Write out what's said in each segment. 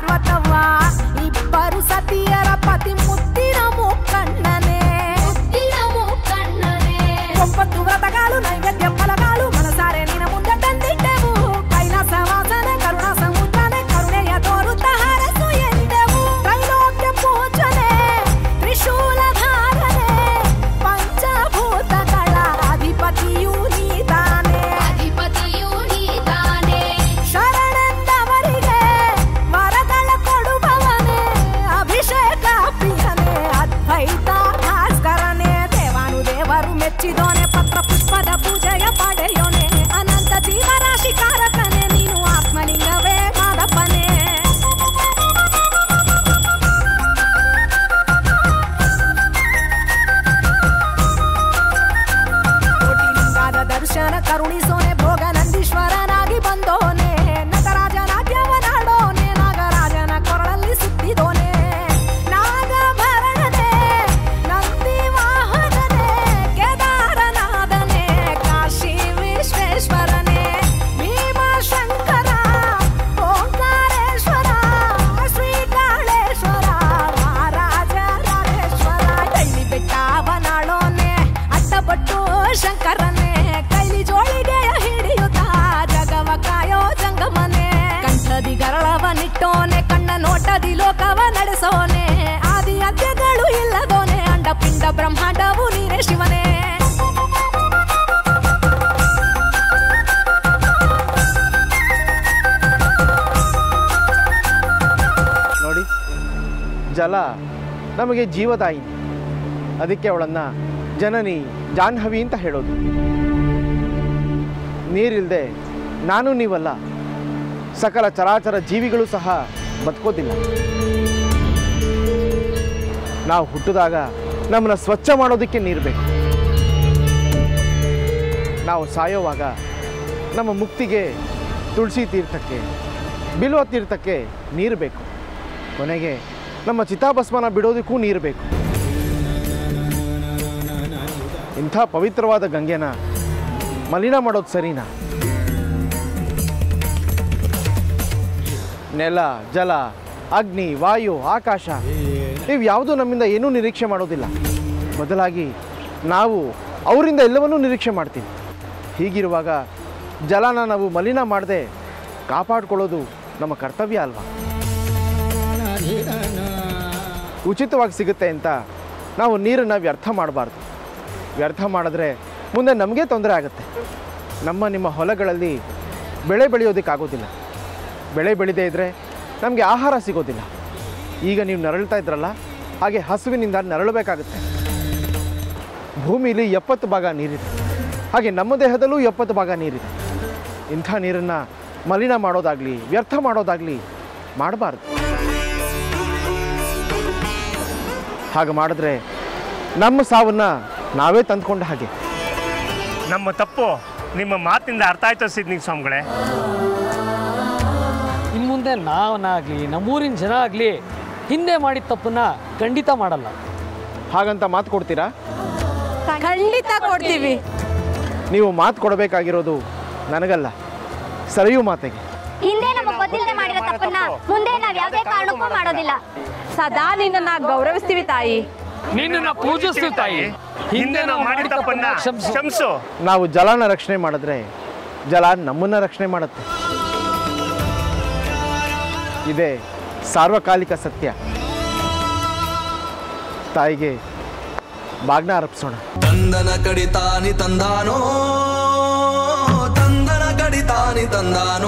ಪಾರ್ವತವ್ವ ಇಬ್ಬರು ಸತಿಯರ ಪತಿ ಮುತ್ತಿನ ಮುಕ್ಕಣ್ಣನೇ ಮುತ್ತಿನ ಮೂಕಣ್ಣನೇ ಒಂಬತ್ತು ವ್ರತಗಳು ನೈವೇದ್ಯ ಫಲಗಳು ಮನಸಾರೆ ನಿನ ಮುಂದೆ ತಂದಿಟ್ಟೆವು ಕೈಲಾಸ ವಾಸನೆ ಕರುಣ ಸಮುದ್ರನೆ ಕರುಣೆಯ ತೋರುತ್ತ ಹರಸು ಎಂದೆವು ತ್ರೈಲೋಕ್ಯ ಪೂಜನೆ ತ್ರಿಶೂಲ ಧಾರನೆ ಪಂಚಭೂತಗಳ ಅಧಿಪತಿಯೂ ನೀತಾನೆ ಅಧಿಪತಿಯೂ ನೀತಾನೆ ಶರಣೆಂದವರಿಗೆ ವರಗಳ ಕೊಡುವವನೇ ಅಭಿಷೇಕ ಪ್ರಿಯನೇ ಅದ್ವೈತ ಭಾಸ್ಕರನೇ ದೇವಾನು ದೇವರು ಮೆಚ್ಚಿದೋನೆ ಪತ್ರ ಪುಷ್ಪದ ಪೂಜೆಯ ಪಡೆಯೋನೆ ಅನಂತ ಜೀವರಾಶಿ ಕಾರಕನೇ ನೀನು ಆತ್ಮಲಿಂಗವೇ ಮಾದಪ್ಪನೇ ಕೋಟಿಲಿಂಗದ ದರ್ಶನ ಕರುಣಿಸೋನೆ ಭೋಗ ನಂದೀಶ್ವರನಾಗಿ ಬಂದೋನೆ ನಟರಾಜನಾದ್ಯವನಾಡೋನೆ ನಾಗರಾಜನ ಕೊರಳಲ್ಲಿ ಸುತ್ತಿದೋನೆ ನಾಗಭರಣನೆ ನಂದಿ ವಾಹನನೆ ಕೇದಾರನಾದನೆ ಕಾಶಿ ವಿಶ್ವೇಶ್ವರನೇ ಭೀಮಶಂಕರ ಓಂಕಾರೇಶ್ವರ ಶ್ರೀಕಾಳೇಶ್ವರ ಮಹಾರಾಜ ರಾಜೇಶ್ವರ ಕೈಲಿ ಬೆಟ್ಟವನಾಳೋನೆ ಅಡ್ಡಪಟ್ಟು ಶಂಕರನೇ ಕೈಲಿ ಜೋಳಿಗೆಯ ಹಿಡಿಯುತ್ತ ಜಗವ ಕಾಯೋ ಜಂಗಮನೆ ಕಂಠದಿ ಗರಳವನಿಟ್ಟೋನೆ ಕಣ್ಣ ನೋಟದಿ ಲೋಕವ ನಡೆಸೋನೆ ಆದಿ ಅಂತ್ಯಗಳು ಇಲ್ಲದೋನೆ ಅಂಡ ಪಿಂಡ ಬ್ರಹ್ಮಾಂಡವು ನೀನೇ ಶಿವನೇ ನೋಡಿ ಜಲ ನಮಗೆ ಜೀವದಾಯಿ ಅದಕ್ಕೆ ಅವಳನ್ನು ಜನನಿ ಜಾಹ್ನವಿ ಅಂತ ಹೇಳೋದು ನೀರಿಲ್ಲದೆ ನಾನು ನೀವಲ್ಲ ಸಕಲ ಚರಾಚರ ಜೀವಿಗಳು ಸಹ ಬದುಕೋದಿಲ್ಲ ನಾವು ಹುಟ್ಟಿದಾಗ ನಮ್ಮನ್ನು ಸ್ವಚ್ಛ ಮಾಡೋದಕ್ಕೆ ನೀರು ಬೇಕು ನಾವು ಸಾಯೋವಾಗ ನಮ್ಮ ಮುಕ್ತಿಗೆ ತುಳಸಿ ತೀರ್ಥಕ್ಕೆ ಬಿಲ್ವ ತೀರ್ಥಕ್ಕೆ ನೀರು ಬೇಕು ಕೊನೆಗೆ ನಮ್ಮ ಚಿತಾಭಸ್ಮನ ಬಿಡೋದಕ್ಕೂ ನೀರು ಬೇಕು ಇಂಥ ಪವಿತ್ರವಾದ ಗಂಗೆನ ಮಲಿನ ಮಾಡೋದು ಸರಿನಾ ನೆಲ ಜಲ ಅಗ್ನಿ ವಾಯು ಆಕಾಶ ಇವು ಯಾವುದೂ ನಮ್ಮಿಂದ ಏನೂ ನಿರೀಕ್ಷೆ ಮಾಡೋದಿಲ್ಲ ಬದಲಾಗಿ ನಾವು ಅವರಿಂದ ಎಲ್ಲವನ್ನೂ ನಿರೀಕ್ಷೆ ಮಾಡ್ತೀವಿ ಹೀಗಿರುವಾಗ ಜಲನ ನಾವು ಮಲಿನ ಮಾಡದೆ ಕಾಪಾಡ್ಕೊಳ್ಳೋದು ನಮ್ಮ ಕರ್ತವ್ಯ ಅಲ್ವಾ ಉಚಿತವಾಗಿ ಸಿಗುತ್ತೆ ಅಂತ ನಾವು ನೀರನ್ನು ವ್ಯರ್ಥ ಮಾಡಬಾರ್ದು ವ್ಯರ್ಥ ಮಾಡಿದ್ರೆ ಮುಂದೆ ನಮಗೆ ತೊಂದರೆ ಆಗುತ್ತೆ ನಮ್ಮ ನಿಮ್ಮ ಹೊಲಗಳಲ್ಲಿ ಬೆಳೆ ಬೆಳೆಯೋದಕ್ಕಾಗೋದಿಲ್ಲ ಬೆಳೆ ಬೆಳೆದೇ ಇದ್ದರೆ ನಮಗೆ ಆಹಾರ ಸಿಗೋದಿಲ್ಲ ಈಗ ನೀವು ನರಳ್ತಾ ಇದ್ರಲ್ಲ ಹಾಗೆ ಹಸುವಿನಿಂದ ನರಳಬೇಕಾಗುತ್ತೆ ಭೂಮಿಲಿ ಎಪ್ಪತ್ತು ಭಾಗ ನೀರಿದೆ ಹಾಗೆ ನಮ್ಮ ದೇಹದಲ್ಲೂ ಎಪ್ಪತ್ತು ಭಾಗ ನೀರಿದೆ ಇಂಥ ನೀರನ್ನು ಮಲಿನ ಮಾಡೋದಾಗಲಿ ವ್ಯರ್ಥ ಮಾಡೋದಾಗಲಿ ಮಾಡಬಾರ್ದು ಹಾಗೆ ಮಾಡಿದ್ರೆ ನಮ್ಮ ಸಾವನ್ನು ನಾವೇ ತಂದ್ಕೊಂಡ ಹಾಗೆ ನಮ್ಮ ತಪ್ಪು ನಿಮ್ಮ ಮಾತಿಂದ ಅರ್ಥ ಆಯ್ತು ಸಿದ್ನಿಂಗ್ ಸ್ವಾಮಿಗಳೇ ಇನ್ನು ಮುಂದೆ ನಾವನಾಗಲಿ ನಮ್ಮೂರಿನ ಜನ ಆಗಲಿ ಹಿಂದೆ ಮಾಡಿದ ತಪ್ಪನ್ನ ಖಂಡಿತ ಮಾಡಲ್ಲ ಹಾಗಂತ ಮಾತು ಕೊಡ್ತೀರಾ ಖಂಡಿತ ಕೊಡ್ತೀವಿ ನೀವು ಮಾತು ಕೊಡಬೇಕಾಗಿರೋದು ನನಗಲ್ಲ ಸರಿಯೂ ಮಾತೆಗೆ ಹಿಂದೆ ನಮಗೆ ಗೊತ್ತಿಲ್ಲದೆ ಮಾಡಿರೋ ತಪ್ಪನ್ನ ಮುಂದೆ ನಾವ್ ಯಾವುದೇ ಕಾರಣಕ್ಕೂ ಮಾಡೋದಿಲ್ಲ ಸದಾ ನಿನ್ನನ್ನ ಗೌರವಿಸ್ತೀವಿ ತಾಯಿ ನಿನ್ನನ್ನು ಪೂಜಿಸ್ತೀವಿ ತಾಯಿ ಹಿಂದೆ ನಾವು ಮಾಡಿದ ತಪ್ಪನ್ನ ಕ್ಷಮಿಸು. ಕ್ಷಮಿಸು ನಾವು ಜಲನ ರಕ್ಷಣೆ ಮಾಡಿದ್ರೆ ಜಲ ನಮ್ಮನ್ನ ರಕ್ಷಣೆ ಮಾಡುತ್ತೆ ಇದೇ ಸಾರ್ವಕಾಲಿಕ ಸತ್ಯ ತಾಯಿಗೆ ಬಾಗ್ನ ಅರ್ಪಿಸೋಣ ತಂದನ ಕಡಿತಾನಿ ತಂದಾನೋ ತಂದನ ಕಡಿತಾನಿ ತಂದಾನೋ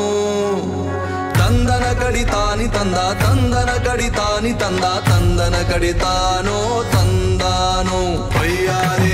ತಂದನ ಕಡಿತಾನಿ ತಂದ ತಂದನ ಕಡಿತಾನಿ ತಂದ ತಂದನ ಕಡಿತಾನೋ ತಂದಾನೋ ಒಯ್ಯಾರೆ